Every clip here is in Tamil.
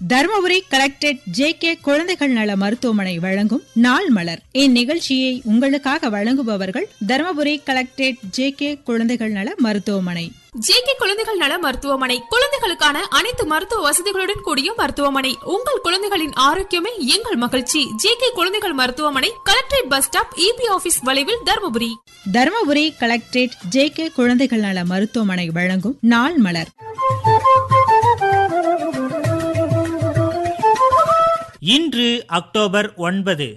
தருமபுரி கலெக்டரேட் ஜே கே குழந்தைகள் நல மருத்துவமனை வழங்கும் நாள் மலர் இந்நிகழ்ச்சியை உங்களுக்காக வழங்குபவர்கள் தருமபுரி கலெக்டரேட் ஜே கே குழந்தைகள் நல மருத்துவமனை ஜேகே குழந்தைகள் நல மருத்துவமனை குழந்தைகளுக்கான அனைத்து மருத்துவ வசதிகளுடன் கூடிய மருத்துவமனை உங்கள் குழந்தைகளின் ஆரோக்கியமே எங்கள் மகிழ்ச்சி ஜேகே குழந்தைகள் மருத்துவமனை collectorate bus stop EB office வளைவில் Dharmapuri Dharmapuri collectorate J K குழந்தைகள் நல மருத்துவமனை வழங்கும் நாள் மலர் இன்று அக்டோபர் ஒன்பது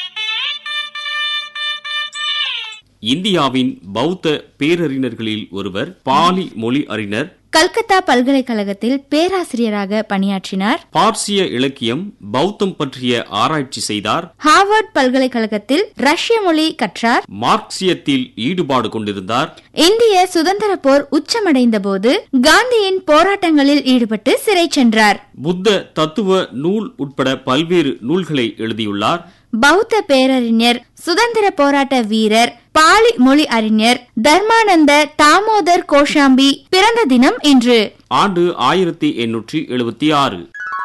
இந்தியாவின் பௌத்த பேரறிஞர்களில் ஒருவர் பாலி மொழி அறிஞர் கல்கத்தா பல்கலைக்கழகத்தில் பேராசிரியராக பணியாற்றினார் பார்சிய இலக்கியம் பௌத்தம் பற்றிய ஆராய்ச்சி செய்தார் ஹார்வர்ட் பல்கலைக்கழகத்தில் ரஷ்ய மொழி கற்றார் மார்க்சியத்தில் ஈடுபாடு கொண்டிருந்தார் இந்திய சுதந்திர போர் உச்சமடைந்த போது காந்தியின் போராட்டங்களில் ஈடுபட்டு சிறை சென்றார் புத்த தத்துவ நூல் உட்பட பல்வேறு நூல்களை எழுதியுள்ளார் பௌத்த பேரறிஞர் சுதந்திர போராட்ட வீரர் பாலி மொழி அறிஞர் தர்மானந்த தாமோதர் கோஷாம்பி பிறந்த தினம் இன்று ஆண்டு ஆயிரத்தி எண்ணூற்றி எழுபத்தி ஆறு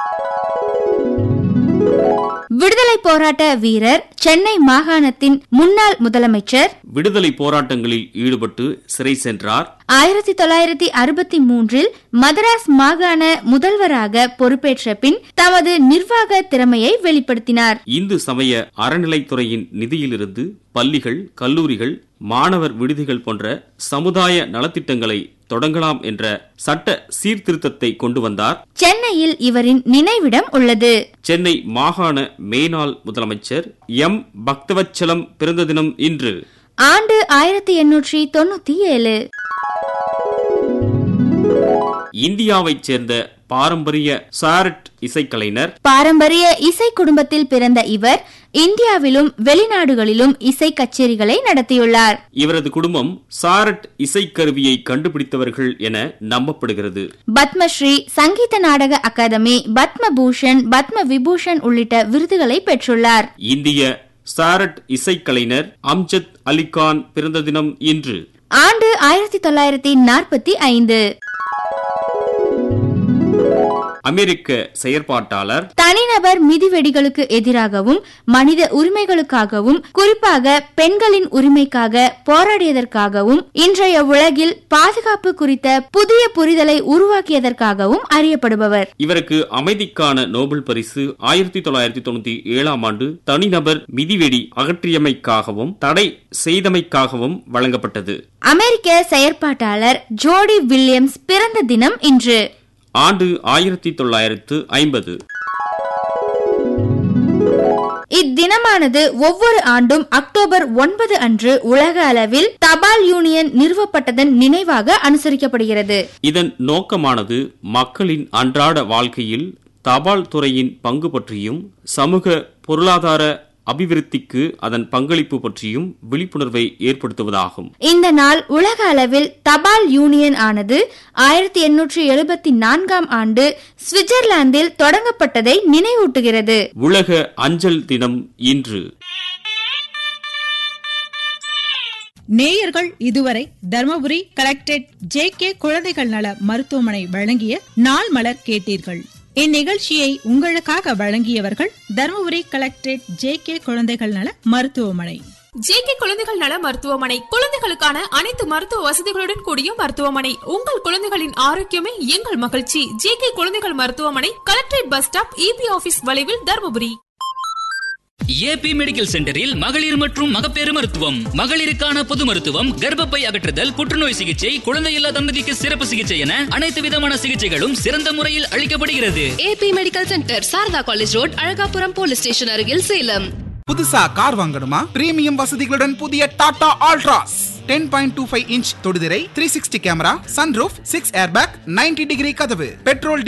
விடுதலை போராட்ட வீரர் சென்னை மாகாணத்தின் முன்னாள் முதலமைச்சர் விடுதலை போராட்டங்களில் ஈடுபட்டு சிறை சென்றார் ஆயிரத்தி தொள்ளாயிரத்தி அறுபத்தி மூன்றில் மதராஸ் மாகாண முதல்வராக பொறுப்பேற்ற பின் தமது நிர்வாக திறமையை வெளிப்படுத்தினார் இந்து சமய அறநிலைத்துறையின் நிதியிலிருந்து பள்ளிகள் கல்லூரிகள் மாணவர் விடுதிகள் போன்ற சமுதாய நலத்திட்டங்களை தொடங்கலாம் என்ற சட்ட சீர்திருத்தத்தை கொண்டு வந்தார் சென்னையில் இவரின் நினைவிடம் உள்ளது சென்னை மாகாண மேனாள் முதலமைச்சர் எம் பக்தவச்சலம் பிறந்த தினம் இன்று ஆண்டு ஆயிரத்தி எண்ணூற்றி தொண்ணூத்தி ஏழு இந்தியாவைச் சேர்ந்த பாரம்பரிய சாரட் இசைக்கலைஞர் பாரம்பரிய இசை குடும்பத்தில் பிறந்த இவர் இந்தியாவிலும் வெளிநாடுகளிலும் இசை கச்சேரிகளை நடத்தியுள்ளார் இவரது குடும்பம் சாரட் இசைக்கருவியை கண்டுபிடித்தவர்கள் என நம்பப்படுகிறது பத்மஸ்ரீ சங்கீத நாடக அகாதமி பத்மபூஷன் பத்ம விபூஷன் உள்ளிட்ட விருதுகளை பெற்றுள்ளார் இந்திய சாரட் இசைக்கலைஞர் அம்ஜத் அலிகான் பிறந்த தினம் இன்று ஆண்டு ஆயிரத்தி தொள்ளாயிரத்தி நாற்பத்தி ஐந்து அமெரிக்க செயற்பாட்டாளர் தனிநபர் மிதிவெடிகளுக்கு எதிராகவும் மனித உரிமைகளுக்காகவும் குறிப்பாக பெண்களின் உரிமைக்காக போராடியதற்காகவும் இன்றைய உலகில் பாதுகாப்பு குறித்த புதிய புரிதலை உருவாக்கியதற்காகவும் அறியப்படுபவர் இவருக்கு அமைதிக்கான நோபல் பரிசு ஆயிரத்தி தொள்ளாயிரத்தி தொண்ணூத்தி ஏழாம் ஆண்டு தனிநபர் மிதிவெடி அகற்றியமைக்காகவும் தடை செய்தமைக்காகவும் வழங்கப்பட்டது அமெரிக்க செயற்பாட்டாளர் ஜோடி வில்லியம்ஸ் பிறந்த தினம் இன்று ஆண்டு ஆயிரத்தி தொள்ளாயிரத்து ஐம்பது இத்தினமானது ஒவ்வொரு ஆண்டும் அக்டோபர் ஒன்பது அன்று உலக அளவில் தபால் யூனியன் நிறுவப்பட்டதன் நினைவாக அனுசரிக்கப்படுகிறது இதன் நோக்கமானது மக்களின் அன்றாட வாழ்க்கையில் தபால் துறையின் பங்கு பற்றியும் சமூக பொருளாதார அபிவிருத்திக்கு அதன் பங்களிப்பு பற்றியும் விழிப்புணர்வை ஏற்படுத்துவதாகும் இந்த நாள் உலக அளவில் தபால் யூனியன் ஆனது ஆயிரத்தி எண்ணூற்றி எழுபத்தி நான்காம் ஆண்டு சுவிட்சர்லாந்தில் தொடங்கப்பட்டதை நினைவூட்டுகிறது உலக அஞ்சல் தினம் இன்று நேயர்கள் இதுவரை தருமபுரி கலெக்டரேட் ஜே கே குழந்தைகள் நல மருத்துவமனை வழங்கிய நாள் மலர் கேட்டீர்கள் இந்நிகழ்ச்சியை உங்களுக்காக வழங்கியவர்கள் தருமபுரி கலெக்டரேட் ஜே கே குழந்தைகள் நல மருத்துவமனை ஜேகே குழந்தைகள் நல மருத்துவமனை குழந்தைகளுக்கான அனைத்து மருத்துவ வசதிகளுடன் கூடிய மருத்துவமனை உங்கள் குழந்தைகளின் ஆரோக்கியமே எங்கள் மகிழ்ச்சி ஜேகே குழந்தைகள் மருத்துவமனை collectorate bus stop EB office வளைவில் தருமபுரி ஏபி மெடிக்கல் சென்டரில் மகளிர் மற்றும் மகப்பேறு மருத்துவம் மகளிருக்கான பொது மருத்துவம் கர்ப்பப்பை அகற்றுதல் புற்றுநோய் சிகிச்சை குழந்தையில்லா தம்பதிக்கு சிறப்பு சிகிச்சை என அனைத்து விதமான சிகிச்சைகளும் சிறந்த முறையில் அளிக்கப்படுகிறது AP medical centre Sarada college road Azhagapuram police station அருகில் சேலம் புதுசா கார் வாங்கணுமா பிரீமியம் வசதிகளுடன் புதிய Tata Altroz ten point two five inch தொடுதிரை three sixty camera sunroof six airbag ninety degree கதவு பெட்ரோல்